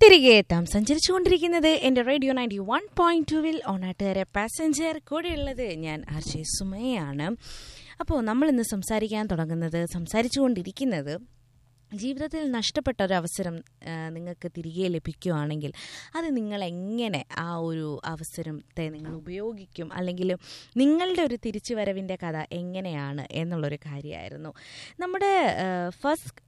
തിരികെ എത്താം സഞ്ചരിച്ചുകൊണ്ടിരിക്കുന്നത് എൻ്റെ റേഡിയോ നയൻറ്റി വൺ പോയിന്റ് ടുവിൽ ഓണാട്ടുകാരെ പാസഞ്ചർ കൂടെയുള്ളത് ഞാൻ ആർ ജെ സുമയാണ് അപ്പോൾ നമ്മൾ ഇന്ന് സംസാരിക്കാൻ തുടങ്ങുന്നത് സംസാരിച്ചുകൊണ്ടിരിക്കുന്നത് ജീവിതത്തിൽ നഷ്ടപ്പെട്ട ഒരു അവസരം ആ, നിങ്ങൾക്ക് തിരികെ ലഭിക്കുകയാണെങ്കിൽ അത് നിങ്ങൾ എങ്ങനെ ആ ഒരു അവസരത്തെ നിങ്ങൾ ഉപയോഗിക്കും അല്ലെങ്കിൽ നിങ്ങളുടെ ഒരു തിരിച്ചുവരവിൻ്റെ കഥ എങ്ങനെയാണ് എന്നുള്ളൊരു കാര്യമായിരുന്നു നമ്മുടെ ഫസ്റ്റ്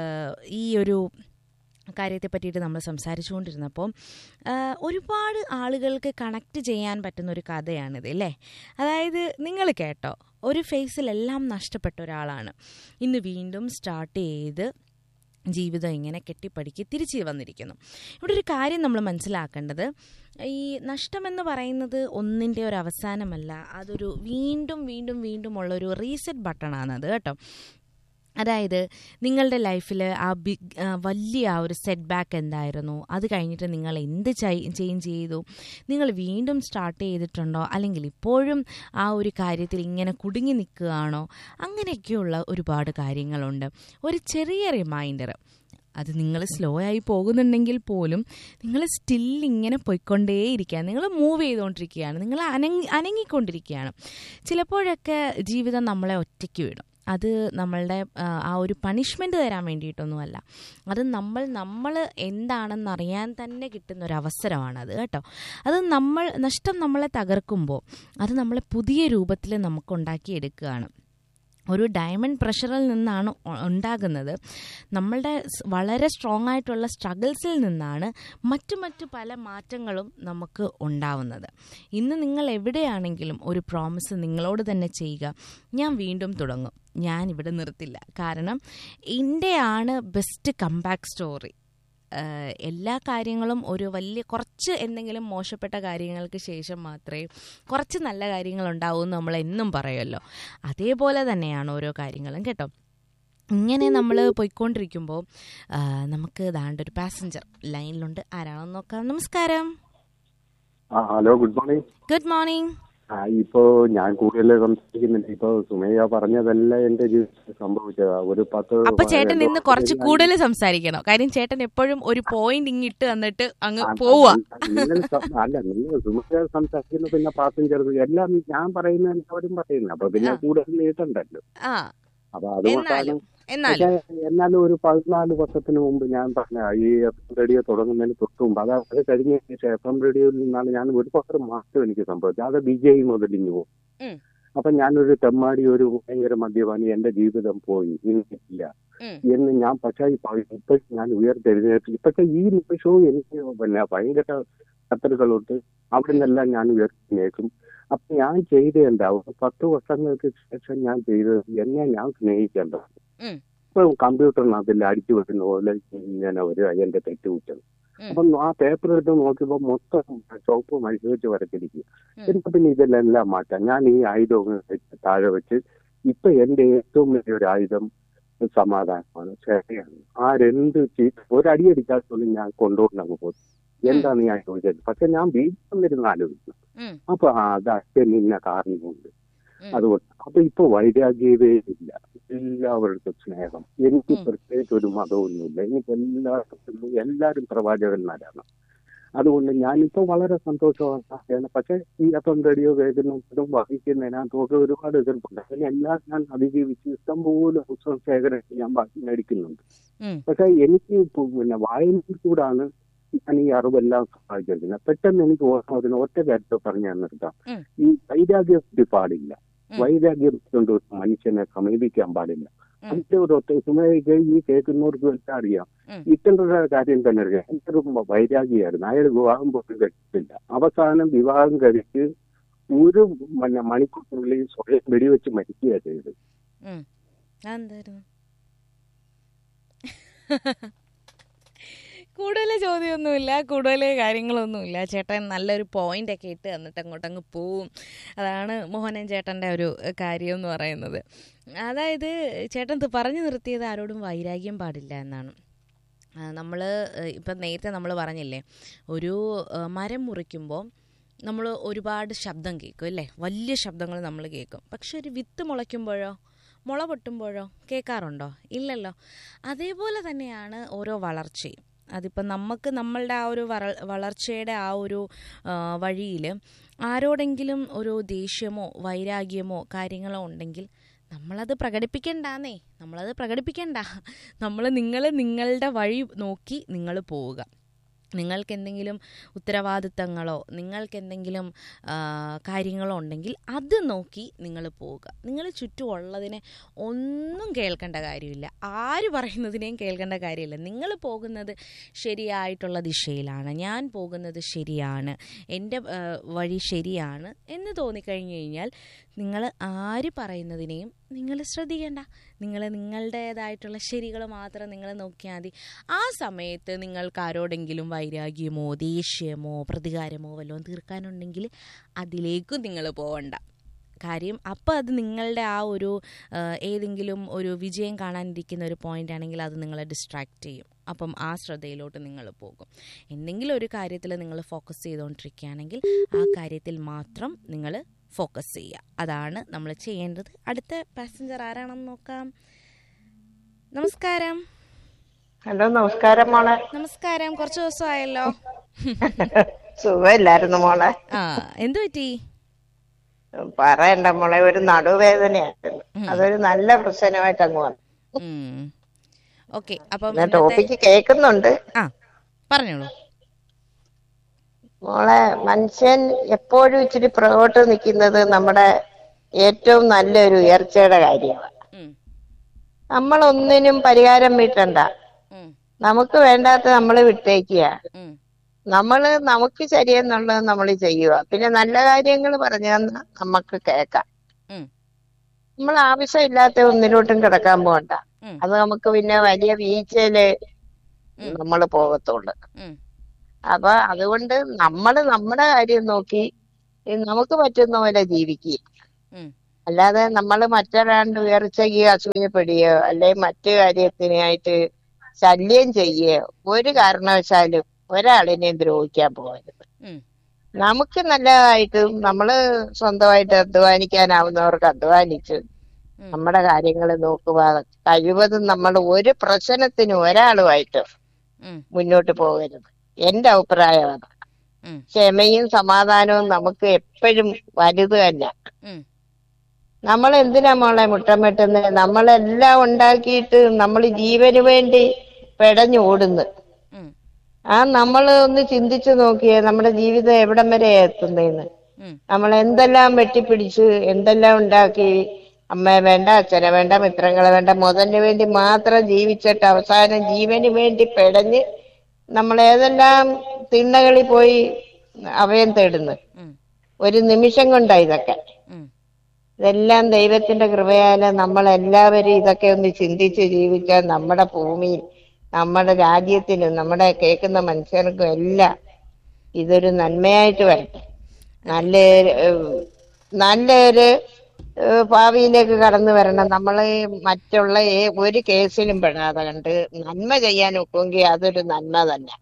ഈ ഒരു കാര്യത്തെ പറ്റിയിട്ട് നമ്മൾ സംസാരിച്ചുകൊണ്ടിരുന്നപ്പോൾ ആ, ഒരുപാട് ആളുകൾക്ക് കണക്ട് ചെയ്യാൻ പറ്റുന്ന ഒരു കഥയാണിത് അല്ലേ അതായത് നിങ്ങൾ കേട്ടോ ഒരു ഫേസിലെല്ലാം നഷ്ടപ്പെട്ട ഒരാളാണ് ഇന്ന് വീണ്ടും സ്റ്റാർട്ട് ചെയ്ത് ജീവിതം ഇങ്ങനെ കെട്ടിപ്പടുക്കി തിരിച്ചു വന്നിരിക്കുന്നു ഇവിടെ ഒരു കാര്യം നമ്മൾ മനസ്സിലാക്കേണ്ടത് ഈ നഷ്ടമെന്ന് പറയുന്നത് ഒന്നിൻ്റെ ഒരു അവസാനമല്ല അതൊരു വീണ്ടും വീണ്ടും വീണ്ടും ഉള്ള ഒരു റീസെറ്റ് ബട്ടണാണത് കേട്ടോ അതായത് നിങ്ങളുടെ ലൈഫിൽ ആ ബിഗ് ആ, വലിയ ആ ഒരു സെറ്റ് ബാക്ക് എന്തായിരുന്നു അത് കഴിഞ്ഞിട്ട് നിങ്ങൾ എന്ത് ചേഞ്ച് ചെയ്തു നിങ്ങൾ വീണ്ടും സ്റ്റാർട്ട് ചെയ്തിട്ടുണ്ടോ അല്ലെങ്കിൽ ഇപ്പോഴും ആ ഒരു കാര്യത്തിൽ ഇങ്ങനെ കുടുങ്ങി നിൽക്കുകയാണോ അങ്ങനെയൊക്കെയുള്ള ഒരുപാട് കാര്യങ്ങളുണ്ട് ഒരു ചെറിയ റിമൈൻഡർ അത് നിങ്ങൾ സ്ലോ ആയി പോകുന്നുണ്ടെങ്കിൽ പോലും നിങ്ങൾ സ്റ്റിൽ ഇങ്ങനെ പോയിക്കൊണ്ടേയിരിക്കുകയാണ് നിങ്ങൾ മൂവ് ചെയ്തുകൊണ്ടിരിക്കുകയാണ് നിങ്ങൾ അനങ്ങി അനങ്ങിക്കൊണ്ടിരിക്കുകയാണ് ചിലപ്പോഴൊക്കെ ജീവിതം നമ്മളെ ഒറ്റയ്ക്ക് വിടും അത് നമ്മളുടെ ആ, ആ ഒരു പണിഷ്മെൻ്റ് തരാൻ വേണ്ടിയിട്ടൊന്നുമല്ല അത് നമ്മൾ നമ്മൾ എന്താണെന്ന് അറിയാൻ തന്നെ കിട്ടുന്ന ഒരു അവസരമാണത് കേട്ടോ അത് നമ്മൾ നഷ്ടം നമ്മളെ തകർക്കുമ്പോൾ അത് നമ്മളെ പുതിയ രൂപത്തിൽ നമുക്ക് ഉണ്ടാക്കിയെടുക്കുകയാണ് ഒരു ഡയമണ്ട് പ്രഷറിൽ നിന്നാണ് ഉ- ഉണ്ടാകുന്നത് നമ്മളുടെ സ് വളരെ സ്ട്രോങ് ആയിട്ടുള്ള സ്ട്രഗിൾസിൽ നിന്നാണ് മറ്റു മറ്റു പല മാറ്റങ്ങളും നമുക്ക് ഉണ്ടാവുന്നത് ഇന്ന് നിങ്ങൾ എവിടെയാണെങ്കിലും ഒരു പ്രോമിസ് നിങ്ങളോട് തന്നെ ചെയ്യുക ഞാൻ വീണ്ടും തുടങ്ങും ഞാൻ ഇവിടെ നിർത്തില്ല കാരണം ഇന്ത്യയാണ് ബെസ്റ്റ് കംബാക്ക് സ്റ്റോറി ആഹ് എല്ലാ കാര്യങ്ങളും ഒരു വലിയ കുറച്ച് എന്തെങ്കിലും മോശപ്പെട്ട കാര്യങ്ങൾക്ക് ശേഷം മാത്രമേ കുറച്ച് നല്ല കാര്യങ്ങൾ ഉണ്ടാവൂ എന്ന് നമ്മൾ എന്നും പറയുമല്ലോ അതേപോലെ തന്നെയാണ് ഓരോ കാര്യങ്ങളും കേട്ടോ ഇങ്ങനെ നമ്മൾ പോയിക്കൊണ്ടിരിക്കുമ്പോൾ ആഹ് നമുക്ക് ദാണ്ട് ഒരു പാസഞ്ചർ ലൈനിലുണ്ട് ആരാണെന്ന് നോക്കാം നമസ്കാരം ആ hello good morning good morning ആ ഇപ്പോ ഞാൻ കൂടുതൽ സംസാരിക്കുന്നില്ല ഇപ്പൊ സുമയ്യ പറഞ്ഞതെല്ലാം എന്റെ ജീവിതത്തിൽ സംഭവിച്ചതാ ഒരു പത്ത് അപ്പൊ ചേട്ടൻ പതിനഞ്ച് ഇന്ന് കുറച്ച് വർഷത്തിന് കൂടുതൽ സംസാരിക്കണം കാര്യം ചേട്ടൻ എപ്പോഴും ഒരു പോയിന്റ് ഇങ്ങിട്ട് തന്നിട്ട് അങ്ങ് ആ, പോവാ നിങ്ങൾ സം- അല്ല നിങ്ങൾ സുമയ്യ സംസാരിക്കുന്ന പിന്നെ പാസഞ്ചർ എല്ലാം ഞാൻ പറയുന്ന എല്ലാവരും പറയുന്നത് അപ്പൊ പിന്നെ ആ. കൂടുതൽ നീട്ടണ്ടല്ലോ ആ അപ്പൊ അതുകൊണ്ടാണ് എന്നാലും എന്നാലും പക്ഷേ എന്നാലും ഒരു പതിനാല് വർഷത്തിന് മുമ്പ് ഞാൻ പറഞ്ഞ ഈ എഫ് എം റേഡിയോ തുടങ്ങുന്നതിന് തൊട്ട് മുമ്പ് അത് അത് കഴിഞ്ഞ ശേഷം എഫ് എം റേഡിയോയിൽ നിന്നാണ് ഞാൻ ഒരുപാട് മാറ്റം എനിക്ക് സംഭവിച്ചത് അത് വിജയ് മുതലിഞ്ഞു പോകും ഉം. അപ്പൊ ഞാനൊരു തെമ്മാടി ഒരു ഭയങ്കര മദ്യപാനി എന്റെ ജീവിതം പോയി ഇനിയില്ല ഉം. എന്ന് ഞാൻ പക്ഷേ ഇപ്പൊ ഞാൻ ഉയർത്തെഴുന്നേറ്റ് ഇപ്പോഴത്തെ ഈ നിമിഷവും എനിക്ക് പിന്നെ ഭയങ്കര കത്തലുകളുണ്ട് അവിടെ നിന്നെല്ലാം ഞാൻ ഉയർത്തിനേക്കും അപ്പൊ ഞാൻ ചെയ്ത എന്താ ഒരു പത്ത് വർഷങ്ങൾക്ക് ശേഷം ഞാൻ ചെയ്തത് എന്നെ ഞാൻ സ്നേഹിക്കേണ്ടത് ഉം. ഇപ്പൊ കമ്പ്യൂട്ടറിനകത്തിൽ അടിച്ചു വെക്കുന്ന പോലെ ഇങ്ങനെ ഒരു എന്റെ തെറ്റുകുറ്റം ഉം. അപ്പം ആ പേപ്പർ എടുത്ത് നോക്കിയപ്പോ മൊത്തം ചുവപ്പ് മത്സരിച്ച് വരച്ചിരിക്കും ഉം. എനിക്ക് പിന്നെ ഇതെല്ലാം മാറ്റാം ഞാൻ ഈ ആയുധം അങ്ങ് വെച്ച് താഴെ വെച്ച് ഇപ്പൊ എന്റെ ഏറ്റവും വലിയൊരു ആയുധം സമാധാനമാണ് ക്ഷമയാണ് ആരെന്ത് ചീത്ത ഒരടിയടിച്ചാൽ പോലും ഞാൻ കൊണ്ടുകൊണ്ട് അങ്ങ് പോകും എന്താണ് ഞാൻ ചോദിച്ചത് പക്ഷെ ഞാൻ വീട്ടിൽ വന്നിരുന്ന് ആലോചിക്കും ഉം. അപ്പൊ ആ, അത് അച്ഛൻ നിന്ന കാരണമുണ്ട് ഉം. അതുകൊണ്ട് അപ്പൊ ഇപ്പൊ വൈരാഗ്യമേ ഇല്ല എല്ലാവർക്കും സ്നേഹം എനിക്ക് ഉം. പ്രത്യേകിച്ച് ഒരു മതമൊന്നുമില്ല എനിക്ക് എല്ലാവർക്കും എല്ലാവരും പ്രവാചകന്മാരാണ് അതുകൊണ്ട് ഞാനിപ്പോ വളരെ സന്തോഷമാണ് പക്ഷെ ഈ അപ്പം റേഡിയോ കേൾക്കുന്നതും വഹിക്കുന്നതിനകത്തൊക്കെ ഒരുപാട് എതിർപ്പുണ്ട് അതിനെല്ലാം ഞാൻ അതിജീവിച്ച് ഇഷ്ടംപോലെ പുസ്തകം ശേഖരിച്ച് ഞാൻ ബാക്കി മേടിക്കുന്നുണ്ട് ഉം. പക്ഷെ എനിക്ക് ഇപ്പൊ പിന്നെ വായനയിൽ കൂടാണ് ഞാൻ ഈ അറിവെല്ലാം സഹായിച്ചിരിക്കുന്നത് പെട്ടെന്ന് എനിക്ക് ഓർമ്മ ഒറ്റ കാര്യത്തെ പറഞ്ഞു ഞാൻ നിർത്താം ഉം. ഈ വൈരാഗ്യം പാടില്ല ഉം. വൈരാഗ്യം കൊണ്ട് ഒരു മനുഷ്യനെ സമീപിക്കാൻ പാടില്ല ഉം. അതിന്റെ ഒരു ഒറ്റ സുമയ്ക്ക് ഈ കേൾക്കുന്നവർക്ക് എല്ലാം അറിയാം ഉം. ഇത്തരത്തിലുള്ള കാര്യം തന്നെ അറിയാം എന്റെ ഒരു വൈരാഗ്യമായിരുന്നു അയാൾ വിവാഹം പോലും കഴിച്ചില്ല അവസാനം വിവാഹം കഴിച്ച് ഒരു പിന്നെ മണിക്കൂറിനുള്ളിൽ സ്വയം വെടിവെച്ച് മരിക്കുക ചെയ്തത് ഉം. അതെന്തായിരുന്നു കൂടുതൽ ചോദ്യമൊന്നുമില്ല കൂടുതൽ കാര്യങ്ങളൊന്നുമില്ല ചേട്ടൻ നല്ലൊരു പോയിന്റ് ഒക്കെ ഇട്ട് തന്നിട്ട് അങ്ങോട്ട് അങ്ങ് പോവും അതാണ് മോഹനൻ ചേട്ടൻ്റെ ഒരു കാര്യം എന്ന് പറയുന്നത് അതായത് ചേട്ടൻ ഇത് പറഞ്ഞു നിർത്തിയത് ആരോടും വൈരാഗ്യം പാടില്ല എന്നാണ് നമ്മൾ ഇപ്പം നേരത്തെ നമ്മൾ പറഞ്ഞില്ലേ ഒരു ആ, മരം മുറിക്കുമ്പോൾ നമ്മൾ ഒരുപാട് ശബ്ദം കേൾക്കും അല്ലേ വലിയ ശബ്ദങ്ങൾ നമ്മൾ കേൾക്കും പക്ഷെ ഒരു വിത്ത് മുളയ്ക്കുമ്പോഴോ മുള പൊട്ടുമ്പോഴോ കേൾക്കാറുണ്ടോ ഇല്ലല്ലോ അതേപോലെ തന്നെയാണ് ഓരോ വളർച്ചയും അതിപ്പം നമുക്ക് നമ്മളുടെ ആ ഒരു വര വളർച്ചയുടെ ആ ഒരു വഴിയിൽ ആരോടെങ്കിലും ഒരു ദേഷ്യമോ വൈരാഗ്യമോ കാര്യങ്ങളോ ഉണ്ടെങ്കിൽ നമ്മളത് പ്രകടിപ്പിക്കണ്ടാന്നേ നമ്മളത് പ്രകടിപ്പിക്കണ്ട നമ്മൾ നിങ്ങൾ നിങ്ങളുടെ വഴി നോക്കി നിങ്ങൾ പോവുക നിങ്ങൾക്ക് എന്തെങ്കിലും ഉത്തരവാദിത്തങ്ങളോ നിങ്ങൾക്ക് എന്തെങ്കിലും കാര്യങ്ങളോ ഉണ്ടെങ്കിൽ അത് നോക്കി നിങ്ങൾ പോവുക നിങ്ങൾ ചുറ്റുമുള്ളതിനെ ഒന്നും കേൾക്കേണ്ട കാര്യമില്ല ആര് പറയുന്നതിനെയും കേൾക്കേണ്ട കാര്യമില്ല നിങ്ങൾ പോകുന്നത് ശരിയായിട്ടുള്ള ദിശയിലാണ് ഞാൻ പോകുന്നത് ശരിയാണ് എൻ്റെ വഴി ശരിയാണ് എന്ന് തോന്നിക്കഴിഞ്ഞു കഴിഞ്ഞാൽ നിങ്ങൾ ആര് പറയുന്നതിനെയും നിങ്ങൾ ശ്രദ്ധിക്കേണ്ട നിങ്ങൾ നിങ്ങളുടേതായിട്ടുള്ള ശരികൾ മാത്രം നിങ്ങൾ നോക്കിയാൽ മതി ആ സമയത്ത് നിങ്ങൾക്ക് ആരോടെങ്കിലും വൈരാഗ്യമോ ദേഷ്യമോ പ്രതികാരമോ വല്ലതും തീർക്കാനുണ്ടെങ്കിൽ അതിലേക്കും നിങ്ങൾ പോവണ്ട കാര്യം അപ്പോൾ അത് നിങ്ങളുടെ ആ ഒരു ഏതെങ്കിലും ഒരു വിജയം കാണാനിരിക്കുന്ന ഒരു പോയിന്റ് ആണെങ്കിൽ അത് നിങ്ങളെ ഡിസ്ട്രാക്ട് ചെയ്യും അപ്പം ആ ശ്രദ്ധയിലോട്ട് നിങ്ങൾ പോകും എന്തെങ്കിലും ഒരു കാര്യത്തിൽ നിങ്ങൾ ഫോക്കസ് ചെയ്തുകൊണ്ടിരിക്കുകയാണെങ്കിൽ ആ കാര്യത്തിൽ മാത്രം നിങ്ങൾ ഫോക്കസ് ചെയ്യുക അതാണ് നമ്മൾ ചെയ്യേണ്ടത് അടുത്ത പാസഞ്ചർ ആരാണെന്ന് നോക്കാം നമസ്കാരം ഹലോ നമസ്കാരം മോളെ നമസ്കാരം കുറച്ച് ദിവസമായല്ലോ സുഖമില്ലായിരുന്നു മോളെ ആ എന്തു പറ്റി പറയണ്ട മോളെ ഒരു നടുവേദനയായിരുന്നു അതൊരു നല്ല പ്രശ്നമായിട്ട് അങ്ങ് വന്നു ഓക്കെ അപ്പം ഞാൻ ടോപ്പിക്ക് കേൾക്കുന്നുണ്ട് ആ പറഞ്ഞോളൂ മോളെ മനുഷ്യൻ എപ്പോഴും ഇച്ചിരി പുറകോട്ട് നിൽക്കുന്നത് നമ്മുടെ ഏറ്റവും നല്ലൊരു ഉയർച്ചയുടെ കാര്യമാണ് നമ്മൾ ഒന്നിനും പരിഹാരം വീട്ടണ്ട നമുക്ക് വേണ്ടാത്ത നമ്മൾ വിട്ടേക്കുക നമ്മള് നമുക്ക് ശരിയെന്നുള്ളത് നമ്മൾ ചെയ്യുക പിന്നെ നല്ല കാര്യങ്ങൾ പറഞ്ഞു തന്നാൽ നമുക്ക് കേൾക്കാം നമ്മൾ ആവശ്യമില്ലാത്ത ഒന്നിലോട്ടും കിടക്കാൻ പോകണ്ട അത് നമുക്ക് പിന്നെ വലിയ വീഴ്ചയില് നമ്മൾ പോകത്തുള്ളു അപ്പൊ അതുകൊണ്ട് നമ്മൾ നമ്മുടെ കാര്യം നോക്കി നമുക്ക് പറ്റുന്ന പോലെ ജീവിക്കുക അല്ലാതെ നമ്മൾ മറ്റൊരാണ്ട് ഉയർച്ചയ്ക്ക് അസൂയപ്പെടുകയോ അല്ലെ മറ്റു കാര്യത്തിനായിട്ട് ശല്യം ചെയ്യുകയോ ഒരു കാരണവശാലും ഒരാളിനെയും ദ്രോഹിക്കാൻ പോകരുത് നമുക്ക് നല്ലതായിട്ട് നമ്മള് സ്വന്തമായിട്ട് അധ്വാനിക്കാനാവുന്നവർക്ക് അധ്വാനിച്ച് നമ്മുടെ കാര്യങ്ങൾ നോക്കുക കഴിവതും നമ്മൾ ഒരു പ്രശ്നത്തിനും ഒരാളുമായിട്ട് മുന്നോട്ട് പോകരുത് എന്റെ അഭിപ്രായമാണ് ക്ഷമയും സമാധാനവും നമുക്ക് എപ്പോഴും വലുത് തന്നെ നമ്മൾ എന്തിനാ മോളെ മുട്ടം വെട്ടുന്നത് നമ്മളെല്ലാം ഉണ്ടാക്കിയിട്ട് നമ്മൾ ജീവന് വേണ്ടി പെടഞ്ഞു ഓടുന്നു ആ നമ്മൾ ഒന്ന് ചിന്തിച്ചു നോക്കിയേ നമ്മുടെ ജീവിതം എവിടം വരെ എത്തുന്നതെന്ന് നമ്മൾ എന്തെല്ലാം വെട്ടിപ്പിടിച്ച് എന്തെല്ലാം ഉണ്ടാക്കി അമ്മയെ വേണ്ട അച്ഛനെ വേണ്ട മിത്രങ്ങളെ വേണ്ട മുതലിന് വേണ്ടി മാത്രം ജീവിച്ചിട്ട് അവസാനം ജീവന് വേണ്ടി പെടഞ്ഞ് നമ്മൾ ഏതെല്ലാം തിണ്ണകളിൽ പോയി അഭയം തേടുന്നു ഒരു നിമിഷം കൊണ്ടാ ഇതൊക്കെ ഇതെല്ലാം ദൈവത്തിന്റെ കൃപയാല് നമ്മൾ എല്ലാവരും ഇതൊക്കെ ഒന്ന് ചിന്തിച്ച് ജീവിച്ചാൽ നമ്മുടെ ഭൂമിയിൽ നമ്മുടെ രാജ്യത്തിനും നമ്മുടെ കേൾക്കുന്ന മനുഷ്യർക്കും എല്ലാം ഇതൊരു നന്മയായിട്ട് വരട്ടെ നല്ലൊരു നല്ലൊരു ഭാവിയിലേക്ക് കടന്നു വരണം നമ്മൾ മറ്റുള്ള ഒരു കേസിലും പെടാതെ കണ്ട് നന്മ ചെയ്യാൻ ഒക്കുമെങ്കിൽ അതൊരു നന്മ തന്നെ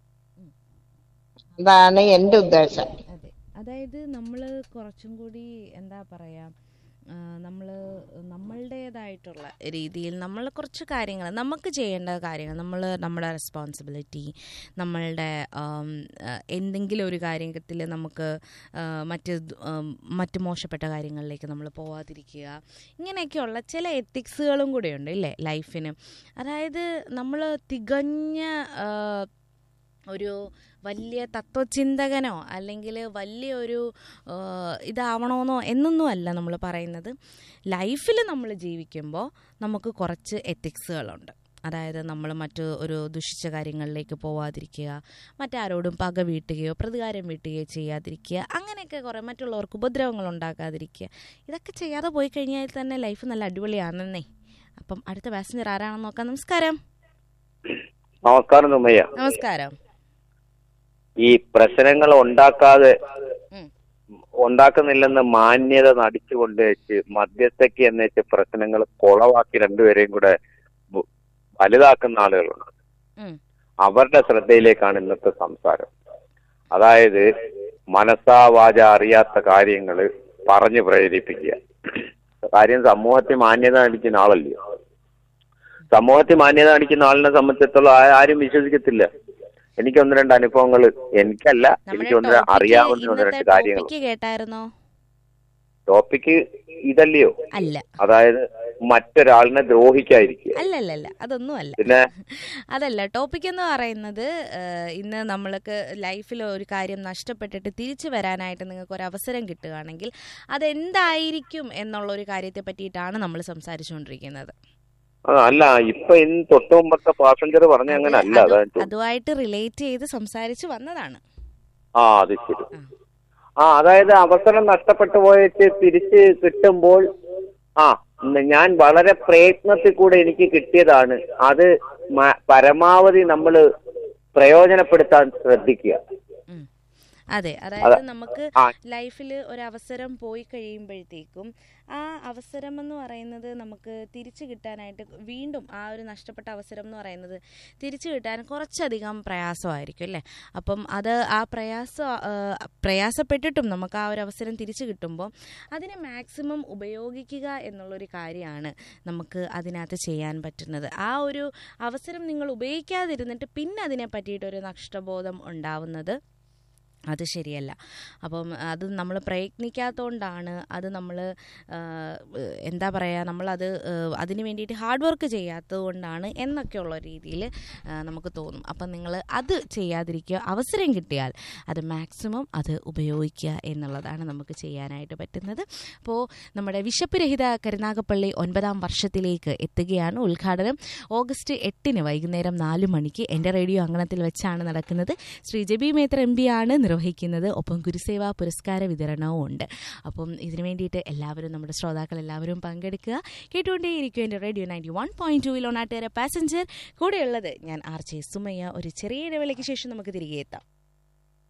അതാണ് എന്റെ ഉദ്ദേശം അതെ അതായത് നമ്മൾ കുറച്ചും കൂടി എന്താ പറയാ നമ്മൾ നമ്മളുടേതായിട്ടുള്ള രീതിയിൽ നമ്മൾ കുറച്ച് കാര്യങ്ങൾ നമുക്ക് ചെയ്യേണ്ട കാര്യങ്ങൾ നമ്മൾ നമ്മുടെ റെസ്പോൺസിബിലിറ്റി നമ്മളുടെ എന്തെങ്കിലും ഒരു കാര്യത്തിൽ നമുക്ക് മറ്റ് മറ്റ് മോശപ്പെട്ട കാര്യങ്ങളിലേക്ക് നമ്മൾ പോവാതിരിക്കുക ഇങ്ങനെയൊക്കെയുള്ള ചില എത്തിക്സുകളും കൂടെയുണ്ട് ഇല്ലേ ലൈഫിന് അതായത് നമ്മൾ തികഞ്ഞ ഒരു വലിയ തത്വചിന്തകനോ അല്ലെങ്കിൽ വലിയൊരു ഇതാവണമെന്നോ എന്നൊന്നുമല്ല നമ്മൾ പറയുന്നത് ലൈഫിൽ നമ്മൾ ജീവിക്കുമ്പോൾ നമുക്ക് കുറച്ച് എത്തിക്സുകളുണ്ട് അതായത് നമ്മൾ മറ്റ് ഒരു ദുഷിച്ച കാര്യങ്ങളിലേക്ക് പോവാതിരിക്കുക മറ്റാരോടും പക വീട്ടുകയോ പ്രതികാരം വീട്ടുകയോ ചെയ്യാതിരിക്കുക അങ്ങനെയൊക്കെ കുറേ മറ്റുള്ളവർക്ക് ഉപദ്രവങ്ങൾ ഉണ്ടാക്കാതിരിക്കുക ഇതൊക്കെ ചെയ്യാതെ പോയി കഴിഞ്ഞാൽ തന്നെ ലൈഫ് നല്ല അടിപൊളിയാണെന്നേ അപ്പം അടുത്ത പാസഞ്ചർ ആരാണെന്ന് നോക്കാം നമസ്കാരം നമസ്കാരം തുമ്മയ്യ നമസ്കാരം ഈ പ്രശ്നങ്ങൾ ഉണ്ടാക്കാതെ ഉണ്ടാക്കുന്നില്ലെന്ന് മാന്യത നടിച്ചു കൊണ്ടുവച്ച് മധ്യസ്ഥയ്ക്ക് എന്ന് വെച്ച് പ്രശ്നങ്ങൾ കുളവാക്കി രണ്ടുപേരെയും കൂടെ വലുതാക്കുന്ന ആളുകളുണ്ട് അവരുടെ ശ്രദ്ധയിലേക്കാണ് ഇന്നത്തെ സംസാരം അതായത് മനസ്സാ വാച അറിയാത്ത കാര്യങ്ങൾ പറഞ്ഞു പ്രേരിപ്പിക്കുക കാര്യം സമൂഹത്തിൽ മാന്യത നടിക്കുന്ന ആളല്ലേ സമൂഹത്തിൽ മാന്യത കാണിക്കുന്ന ആളിനെ സംബന്ധിച്ചിടത്തോളം ആരും വിശ്വസിക്കത്തില്ല എനിക്ക് ഒന്ന് രണ്ട് അനുഭവങ്ങൾ എനിക്കല്ല നമ്മുടെ എനിക്ക് ഒന്ന് രണ്ട് topic അറിയാവുന്ന ഒന്ന് ഇന്നത്തെ രണ്ട് കാര്യങ്ങൾ ടോപ്പിക്ക് കേട്ടായിരുന്നോ ടോപ്പിക്ക് ഇതല്ലയോ അല്ല അതായത് മറ്റൊരാളിനെ ദ്രോഹിക്കാതിരിക്കുക അല്ലല്ലല്ല അതൊന്നും അല്ല പിന്നെ അതല്ല ടോപ്പിക് എന്ന് പറയുന്നത് ഏഹ്, ഇന്ന് നമ്മൾക്ക് ലൈഫിൽ ഒരു കാര്യം നഷ്ടപ്പെട്ടിട്ട് തിരിച്ചു വരാനായിട്ട് നിങ്ങൾക്ക് ഒരു അവസരം കിട്ടുകയാണെങ്കിൽ അതെന്തായിരിക്കും എന്നുള്ള ഒരു കാര്യത്തെ പറ്റിയിട്ടാണ് നമ്മൾ സംസാരിച്ചുകൊണ്ടിരിക്കുന്നത് ആ, അല്ല ഇപ്പൊ ഇന്ന് തൊട്ട് മുമ്പത്തെ പാസഞ്ചർ പറഞ്ഞ അങ്ങനെ അല്ല അത് അതാ ഞാൻ ചോദിച്ചത്. അതുമായിട്ട് റിലേറ്റ് ചെയ്ത് സംസാരിച്ച് വന്നതാണ് ആ അത് ശരി ആ അതായത് അവസരം നഷ്ടപ്പെട്ടു പോയിട്ട് തിരിച്ച് കിട്ടുമ്പോൾ ആ ന- ഞാൻ വളരെ പ്രയത്നത്തിൽ കൂടെ എനിക്ക് കിട്ടിയതാണ് അത് മ- പരമാവധി നമ്മൾ പ്രയോജനപ്പെടുത്താൻ ശ്രദ്ധിക്കുക ഉം. അതെ അതായത് നമുക്ക് ആ. ലൈഫിൽ ഒരു അവസരം പോയി കഴിയുമ്പോഴത്തേക്കും ആ അവസരം എന്ന് പറയുന്നത് നമുക്ക് തിരിച്ചു കിട്ടാനായിട്ട് വീണ്ടും ആ ഒരു നഷ്ടപ്പെട്ട അവസരം എന്ന് പറയുന്നത് തിരിച്ചു കിട്ടാൻ കുറച്ചധികം പ്രയാസമായിരിക്കും അല്ലേ അപ്പം അത് ആ പ്രയാസം ആ, പ്രയാസപ്പെട്ടിട്ടും നമുക്ക് ആ ഒരു അവസരം തിരിച്ചു കിട്ടുമ്പോൾ അതിനെ മാക്സിമം ഉപയോഗിക്കുക എന്നുള്ളൊരു കാര്യമാണ് നമുക്ക് അതിനകത്ത് ചെയ്യാൻ പറ്റുന്നത് ആ ഒരു അവസരം നിങ്ങൾ ഉപയോഗിക്കാതിരുന്നിട്ട് പിന്നെ അതിനെ പറ്റിയിട്ടൊരു നഷ്ടബോധം ഉണ്ടാവുന്നത് അത് ശരിയല്ല അപ്പം അത് നമ്മൾ പ്രയത്നിക്കാത്തതുകൊണ്ടാണ് അത് നമ്മൾ എന്താ പറയുക നമ്മളത് ഏഹ്, അതിന് വേണ്ടിയിട്ട് ഹാർഡ് വർക്ക് ചെയ്യാത്തത് കൊണ്ടാണ് എന്നൊക്കെയുള്ള രീതിയിൽ നമുക്ക് തോന്നും അപ്പം നിങ്ങൾ അത് ചെയ്യാതിരിക്കുക അവസരം കിട്ടിയാൽ അത് മാക്സിമം അത് ഉപയോഗിക്കുക എന്നുള്ളതാണ് നമുക്ക് ചെയ്യാനായിട്ട് പറ്റുന്നത് അപ്പോൾ നമ്മുടെ വിശപ്പ് രഹിത കരുനാഗപ്പള്ളി ഒൻപതാം വർഷത്തിലേക്ക് എത്തുകയാണ് ഉദ്ഘാടനം ഓഗസ്റ്റ് എട്ടിന് വൈകുന്നേരം നാല് മണിക്ക് എൻ്റെ റേഡിയോ അങ്കണത്തിൽ വെച്ചാണ് നടക്കുന്നത് ശ്രീ ജബി മേത്ര എം പി ആണ് നിർവഹിക്കുന്നത് ഒപ്പം ഗുരുസേവാ പുരസ്കാര വിതരണവും ഉണ്ട് അപ്പം ഇതിനു വേണ്ടിയിട്ട് എല്ലാവരും നമ്മുടെ ശ്രോതാക്കൾ എല്ലാവരും പങ്കെടുക്കുക കേട്ടുകൊണ്ടേയിരിക്കും എൻ്റെ radio ninety one point two നാട്ടുകാരെ പാസഞ്ചർ കൂടെയുള്ളത് ഞാൻ ആർ ജെ സുമയ്യ ഒരു ചെറിയ ഇടവേളയ്ക്ക് ശേഷം നമുക്ക് തിരികെ എത്താം